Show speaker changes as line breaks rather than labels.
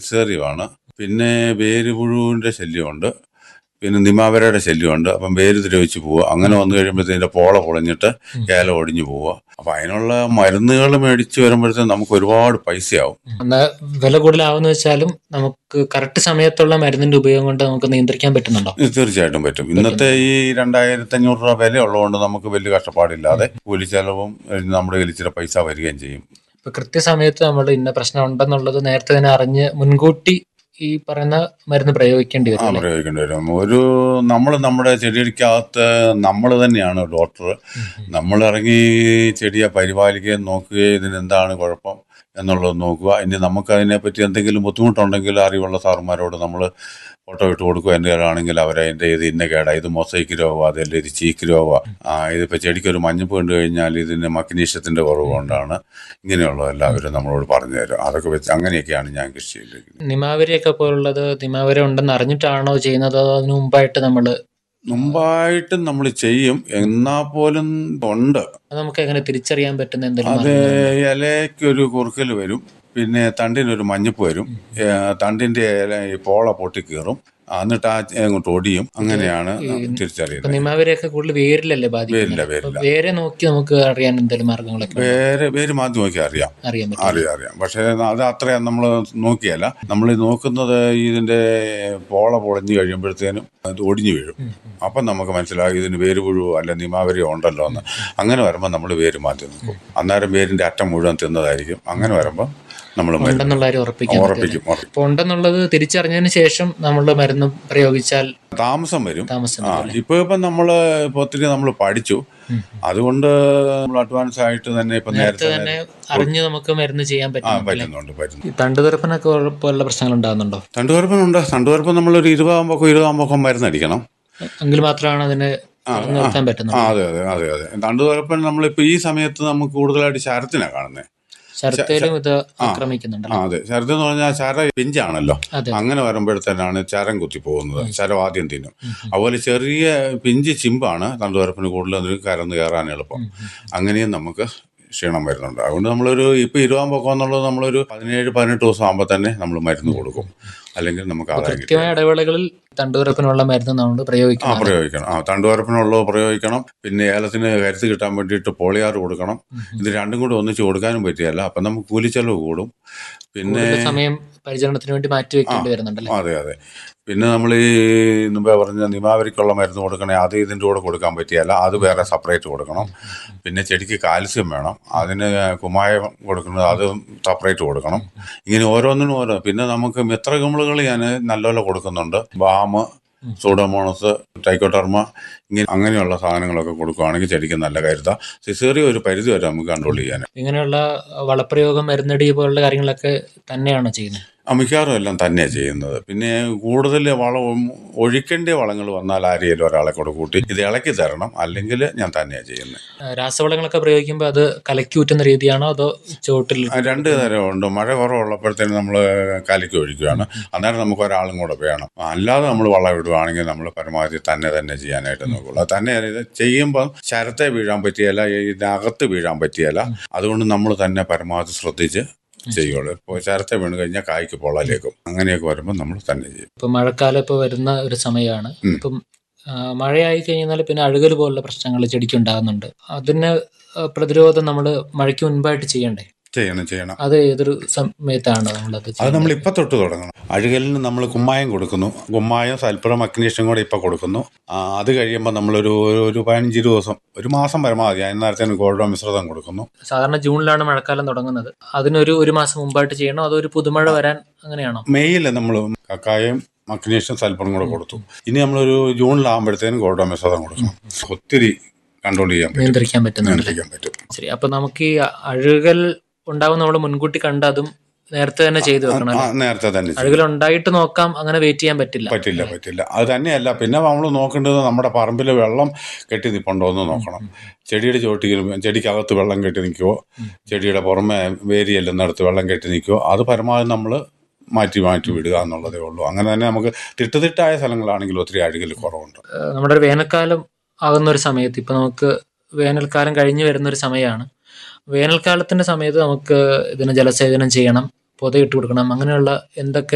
സെറിയുമാണ് പിന്നെ വേരുപുഴുവിന്റെ ശല്യമുണ്ട് പിന്നെ നിമാവരയുടെ ശല്യമുണ്ട് അപ്പം വേര് ദ്രവിച്ച് പോവുക അങ്ങനെ വന്നു കഴിയുമ്പോഴത്തേന്റെ പോള പൊളഞ്ഞിട്ട് ഏല ഒടിഞ്ഞു പോവുക അപ്പം അതിനുള്ള മരുന്നുകൾ മേടിച്ച് വരുമ്പോഴത്തേന് നമുക്ക് ഒരുപാട് പൈസയാവും
എന്നാ വില കൂടുതലാവുന്ന വെച്ചാലും നമുക്ക് കറക്റ്റ് സമയത്തുള്ള മരുന്നിന്റെ ഉപയോഗം കൊണ്ട് നമുക്ക് നിയന്ത്രിക്കാൻ പറ്റുന്നുണ്ടോ
ഇത് തീർച്ചയായിട്ടും പറ്റും ഇന്നത്തെ ഈ രണ്ടായിരത്തി അഞ്ഞൂറ് രൂപ വില ഉള്ളതുകൊണ്ട് നമുക്ക് വലിയ കഷ്ടപ്പാടില്ലാതെ കൂലി ചെലവും ഏ, നമ്മുടെ കയ്യിൽ ഇച്ചിരി പൈസ വരികയും ചെയ്യും
ഇപ്പൊ കൃത്യസമയത്ത് നമ്മൾ ഇന്ന പ്രശ്നം ഉണ്ടെന്നുള്ളത് നേരത്തെ തന്നെ അറിഞ്ഞ് മുൻകൂട്ടി ഈ പറയുന്ന മരുന്ന് പ്രയോഗിക്കേണ്ടി
ആ
വരും അല്ലേ?
പ്രയോഗിക്കേണ്ടി വരും ഒരു നമ്മൾ നമ്മുടെ ചെടിക്കകത്ത് നമ്മൾ തന്നെയാണ് ഡോക്ടർ നമ്മൾ ഇറങ്ങി ചെടിയെ പരിപാലിക്കുകയും നോക്കുകയും ഇതിന് എന്താണ് കുഴപ്പം എന്നുള്ളത് നോക്കുക ഇനി നമുക്ക് അതിനെപ്പറ്റി എന്തെങ്കിലും ബുദ്ധിമുട്ടുണ്ടെങ്കിൽ അറിവുള്ള സാറുമാരോട് നമ്മൾ ഫോട്ടോ ഇട്ട് കൊടുക്കുക എന്തെങ്കിലും അവരെ അതിൻ്റെ ഇത് ഇന്ന കേടാ ഇത് മൊസൈക്ക് രോഗം അതല്ല ഇത് ചീക്ക് രോഗം ആ ഇതിപ്പോൾ ചെടിക്ക് ഒരു മഞ്ഞപ്പ് കണ്ടു കഴിഞ്ഞാൽ ഇതിന് മഗ്നീഷ്യത്തിൻ്റെ കുറവ് കൊണ്ടാണ് ഇങ്ങനെയുള്ളതെല്ലാം അവർ നമ്മളോട് പറഞ്ഞു തരും അതൊക്കെ വെച്ച് അങ്ങനെയൊക്കെയാണ് ഞാൻ കൃഷി ചെയ്തിരിക്കുന്നത്
നിമാവരിയൊക്കെ പോലുള്ളത് നിമാവരി ഉണ്ടെന്ന് അറിഞ്ഞിട്ടാണോ ചെയ്യുന്നത് അതോ അതിനു മുമ്പായിട്ട് നമ്മൾ
മുമ്പായിട്ടും നമ്മൾ ചെയ്യും എന്നാൽ പോലും ഉണ്ട്
അത് നമുക്ക് എങ്ങനെ തിരിച്ചറിയാൻ പറ്റുന്ന എന്തെങ്കിലും
അത്
മാർഗ്ഗങ്ങളുണ്ടോ?
ഇലയ്ക്കൊരു കുറുക്കൽ വരും പിന്നെ തണ്ടിനൊരു മഞ്ഞപ്പ് വരും ഏ, തണ്ടിന്റെ ഇല ഈ പോള പൊട്ടി കീറും എന്നിട്ട് ആ അങ്ങോട്ട് ഒടിയും അങ്ങനെയാണ്
ഇപ്പൊ
തിരിച്ചറിയുന്നത്
നിമാവരിയൊക്കെ കൂടുതൽ വേരിലല്ലേ ബാധിക്കുന്നത്
വേരില്ല
അപ്പൊ
വേരില്ല
വേരെ നോക്കി നമുക്ക് അറിയാൻ എന്തെങ്കിലും മാർഗങ്ങളൊക്കെ ഉണ്ടോ?
വേറെ വേര് മാറ്റി നോക്കി അറിയാം
അറിയാൻ പറ്റും
അറിയാം അറിയാം പക്ഷേ അത് അത്രയും നമ്മൾ നോക്കിയല്ല നമ്മൾ നോക്കുന്നത് ഇതിന്റെ പോള പൊളഞ്ഞു കഴിയുമ്പോഴത്തേനും അത് ഒടിഞ്ഞു വീഴും അപ്പം നമുക്ക് മനസ്സിലാകും ഇതിന് വേര് പുഴുവോ അല്ല നിമാവരിയോ ഉണ്ടല്ലോ എന്ന് അങ്ങനെ വരുമ്പോൾ നമ്മൾ വേര് മാറ്റി നോക്കും അന്നേരം വേരിന്റെ അറ്റം മുഴുവൻ തിന്നതായിരിക്കും അങ്ങനെ വരുമ്പോൾ നമ്മൾ
ഉണ്ടെന്നുള്ള കാര്യം ഉറപ്പിക്കാൻ പറ്റും
ഉറപ്പിക്കും ഉറപ്പിക്കും.
അപ്പൊ ഉണ്ടെന്നുള്ളത് തിരിച്ചറിഞ്ഞതിന് ശേഷം നമ്മൾ മരുന്ന് പ്രയോഗിച്ചാൽ
താമസം വരും
താമസം
ആ
വരും അല്ലേ?
ഇപ്പൊ ഇപ്പം നമ്മള് ഇപ്പൊ ഒത്തിരി നമ്മൾ പഠിച്ചു
ഉം.
അതുകൊണ്ട് നമ്മൾ അഡ്വാൻസ് ആയിട്ട് തന്നെ ഇപ്പൊ
നേരത്തെ
നേരത്തെ
തന്നെ അറിഞ്ഞ് നമുക്ക് മരുന്ന് ചെയ്യാൻ
ആ
പറ്റും അല്ലേ?
പറ്റുന്നുണ്ട് പറ്റുന്നു
ഈ തണ്ടുതുറപ്പനൊക്കെ പോലുള്ള പ്രശ്നങ്ങൾ ഉണ്ടാകുന്നുണ്ടോ
തണ്ടുപരപ്പനുണ്ട് തണ്ടുപരപ്പം നമ്മളൊരു ഇരുപതാകുമ്പോൾ ഇരുപതാകുമ്പോൾ മരുന്നടിക്കണം
എങ്കിൽ മാത്രമാണ് അതിനെ
ആ,
തുറന്നു നിർത്താൻ
ആ
പറ്റുന്നത്
അതെ അതെ അതെ അതെ തണ്ടുപരപ്പൻ നമ്മളിപ്പോ ഈ സമയത്ത് നമുക്ക് കൂടുതലായിട്ട് ശരത്തിനാണ് കാണുന്നത്
ശരത്തേലും ഇത്
ആ.
ആക്രമിക്കുന്നുണ്ടല്ലോ
ആ അതെ ശരത്ത് എന്ന് പറഞ്ഞാൽ ചര പിഞ്ചാണല്ലോ
അതെ
അങ്ങനെ വരുമ്പോഴത്തേനാണ് ചരം കുത്തി പോകുന്നത് ചരം ആദ്യം തിന്നും അതുപോലെ ചെറിയ പിഞ്ച് ചിമ്പാണ് തണ്ടുപരപ്പിന് കൂടുതൽ അതിന് കരന്ന് കയറാൻ എളുപ്പം അങ്ങനെയും നമുക്ക് ക്ഷീണം വരുന്നുണ്ട് അതുകൊണ്ട് നമ്മളൊരു ഇപ്പൊ ഇരുപതാം പൊക്കം എന്നുള്ളത് നമ്മളൊരു പതിനേഴ് പതിനെട്ട് ദിവസം ആകുമ്പോൾ തന്നെ നമ്മൾ മരുന്ന് കൊടുക്കും അല്ലെങ്കിൽ നമുക്ക് ആദായം കിട്ടും
കൃത്യമായ ഇടവേളകളിൽ തണ്ടുതുറപ്പിനുള്ള മരുന്ന് നമ്മൾ
ആ
പ്രയോഗിക്കണം
പ്രയോഗിക്കണം ആ തണ്ടുപരപ്പിനുള്ളത് പ്രയോഗിക്കണം പിന്നെ ഏലത്തിന് കരുത്ത് കിട്ടാൻ വേണ്ടിയിട്ട് പോളിയാർ കൊടുക്കണം ഇത് രണ്ടും കൂടി ഒന്നിച്ച് കൊടുക്കാനും പറ്റിയല്ല അപ്പം നമുക്ക് കൂലിച്ചെലവ് കൂടും പിന്നെ
കൂടുതൽ സമയം പരിചരണത്തിന് വേണ്ടി മാറ്റി വെക്കേണ്ടി വരുന്നുണ്ടല്ലേ
അതെ അതെ പിന്നെ നമ്മൾ ഈ മുമ്പേ പറഞ്ഞ നിമാവരിക്കുള്ള മരുന്ന് കൊടുക്കണേ അത് ഇതിൻ്റെ കൂടെ കൊടുക്കാൻ പറ്റിയല്ല അത് വേറെ സെപ്പറേറ്റ് കൊടുക്കണം പിന്നെ ചെടിക്ക് കാൽസ്യം വേണം അതിന് കുമ്മായം കൊടുക്കുന്നത് അത് സെപ്പറേറ്റ് കൊടുക്കണം ഇങ്ങനെ ഓരോന്നിനും ഓരോ പിന്നെ നമുക്ക് മിത്രകമ്പിളുകൾ ഞാൻ നല്ലപോലെ കൊടുക്കുന്നുണ്ട് ബാമ് സൂഡോമോണസ് ടൈക്കോട്ടർമ ഇങ്ങനെ അങ്ങനെയുള്ള സാധനങ്ങളൊക്കെ കൊടുക്കുകയാണെങ്കിൽ ചെടിക്ക് നല്ല കരുത സിസേറിയ ഒരു പരിധി വരെ നമുക്ക് കൺട്രോൾ ചെയ്യാൻ
ഇങ്ങനെയുള്ള വളപ്രയോഗം മരുന്നടി പോലുള്ള കാര്യങ്ങളൊക്കെ തന്നെയാണോ ചെയ്യുന്നത്
ആ, മിക്കവാറും എല്ലാം തന്നെയാണ് ചെയ്യുന്നത് പിന്നെ കൂടുതൽ വളം ഒഴിക്കേണ്ട വളങ്ങൾ വന്നാൽ ആരെയും ഒരാളെ കൂടെ കൂട്ടി ഇത് ഇളക്കി തരണം അല്ലെങ്കിൽ ഞാൻ തന്നെയാണ് ചെയ്യുന്നത്
ആ, രാസവളങ്ങളൊക്കെ പ്രയോഗിക്കുമ്പോൾ അത് കലക്കി ഊറ്റുന്ന രീതിയാണോ അതോ ചോട്ടിൽ
ആ, രണ്ട് തരമുണ്ട് മഴ കുറവുള്ളപ്പോഴത്തേനും നമ്മൾ കലക്കി ഒഴിക്കുകയാണ് അന്നേരം നമുക്ക് ഒരാളും കൂടെ വേണം അല്ലാതെ നമ്മൾ വളം ഇടുവാണെങ്കിൽ നമ്മൾ പരമാവധി തന്നെ തന്നെ ചെയ്യാനായിട്ട് നോക്കുള്ളൂ അത് തന്നെ ഇത് ചെയ്യുമ്പം ശരത്തെ വീഴാൻ പറ്റിയല്ല ഇതിനകത്ത് വീഴാൻ പറ്റിയല്ല അതുകൊണ്ട് നമ്മൾ തന്നെ പരമാവധി ശ്രദ്ധിച്ച് ചെയ്യുള്ളൂ ഇപ്പോൾ ശരത്തെ വീണ് കഴിഞ്ഞാൽ കായ്ക്ക് പൊള്ളലേക്കും അങ്ങനെയൊക്കെ വരുമ്പോൾ നമ്മൾ തന്നെ ചെയ്യും
ഇപ്പൊ മഴക്കാലം ഇപ്പൊ വരുന്ന ഒരു സമയമാണ്
ഉം.
ഇപ്പം ആ, മഴയായി കഴിഞ്ഞാൽ പിന്നെ അഴുകൽ പോലുള്ള പ്രശ്നങ്ങൾ ചെടിക്ക് ഉണ്ടാകുന്നുണ്ട് അതിന് ആ, പ്രതിരോധം നമ്മൾ മഴയ്ക്ക് മുൻപായിട്ട് ചെയ്യണ്ടേ
ചെയ്യണം ചെയ്യണം
അത് ഏതൊരു സമയത്താണ് നമ്മളത്
അത്
ചെയ്യുന്നത്?
നമ്മൾ ഇപ്പം തൊട്ട് തുടങ്ങണം അഴുകലിന് നമ്മൾ കുമ്മായം കൊടുക്കുന്നു കുമ്മായം സൽപ്പുറം മഗ്നീഷ്യം കൂടെ ഇപ്പം കൊടുക്കുന്നു ആ, അത് കഴിയുമ്പോൾ നമ്മളൊരു ഒരു- ഒരു പതിനഞ്ച് ഇരുപത് ദിവസം ഒരു മാസം പരമാവധി അതിന് നേരത്തേന് ഗോൾഡോ മിശ്രിതം കൊടുക്കുന്നു
സാധാരണ ജൂണിലാണ് മഴക്കാലം തുടങ്ങുന്നത് അതിനൊരു ഒരു മാസം മുമ്പായിട്ട് ചെയ്യണോ അതോ ഒരു പുതുമഴ വരാൻ അങ്ങനെയാണോ
മെയ്യിൽ നമ്മൾ കക്കായും മഗ്നീഷ്യം സൽപ്പറും കൂടെ കൊടുത്തു ഇനി നമ്മളൊരു ജൂണിലാകുമ്പോഴത്തേനും ഗോൾഡോ മിശ്രിതം കൊടുക്കണം ഒത്തിരി കൺട്രോൾ ചെയ്യാൻ പറ്റും
നിയന്ത്രിക്കാൻ പറ്റുന്നുണ്ട്
നിയന്ത്രിക്കാൻ പറ്റും
ശരി അപ്പൊ നമുക്ക് ഈ അഴുകൽ ഉണ്ടാവും നമ്മൾ മുൻകൂട്ടി കണ്ട് അതും നേരത്തെ തന്നെ ചെയ്തു വെക്കണം
ആ,
അല്ലേ?
നേരത്തെ തന്നെ ചെയ്യും.
അഴുകൽ ഉണ്ടായിട്ട് നോക്കാം അങ്ങനെ വെയിറ്റ് ചെയ്യാൻ പറ്റില്ല
പറ്റില്ല പറ്റില്ല അത് തന്നെയല്ല പിന്നെ നമ്മൾ നോക്കേണ്ടത് നമ്മുടെ പറമ്പിൽ വെള്ളം കെട്ടി നിൽപ്പുണ്ടോ എന്ന് നോക്കണം ചെടിയുടെ ചോട്ടിൽ ചെടിക്കകത്ത് വെള്ളം കെട്ടി നിൽക്കുമോ ചെടിയുടെ പുറമെ വേരി ചെല്ലുന്നിടത്ത് വെള്ളം കെട്ടി നിൽക്കുമോ അത് പരമാവധി നമ്മൾ മാറ്റി മാറ്റി വിടുക എന്നുള്ളതേ ഉള്ളൂ അങ്ങനെ തന്നെ നമുക്ക് തിട്ടുതിട്ടായ സ്ഥലങ്ങളാണെങ്കിൽ ഒത്തിരി അഴുകൽ കുറവുണ്ട്
ഏഹ് നമ്മുടെ ഒരു വേനൽക്കാലം ആകുന്ന ഒരു സമയത്ത് ഇപ്പൊ നമുക്ക് വേനൽക്കാലം കഴിഞ്ഞു വരുന്ന ഒരു സമയമാണ് വേനൽക്കാലത്തിന്റെ സമയത്ത് നമുക്ക് ഇതിന് ജലസേചനം ചെയ്യണം പൊതയിട്ട് കൊടുക്കണം അങ്ങനെയുള്ള എന്തൊക്കെ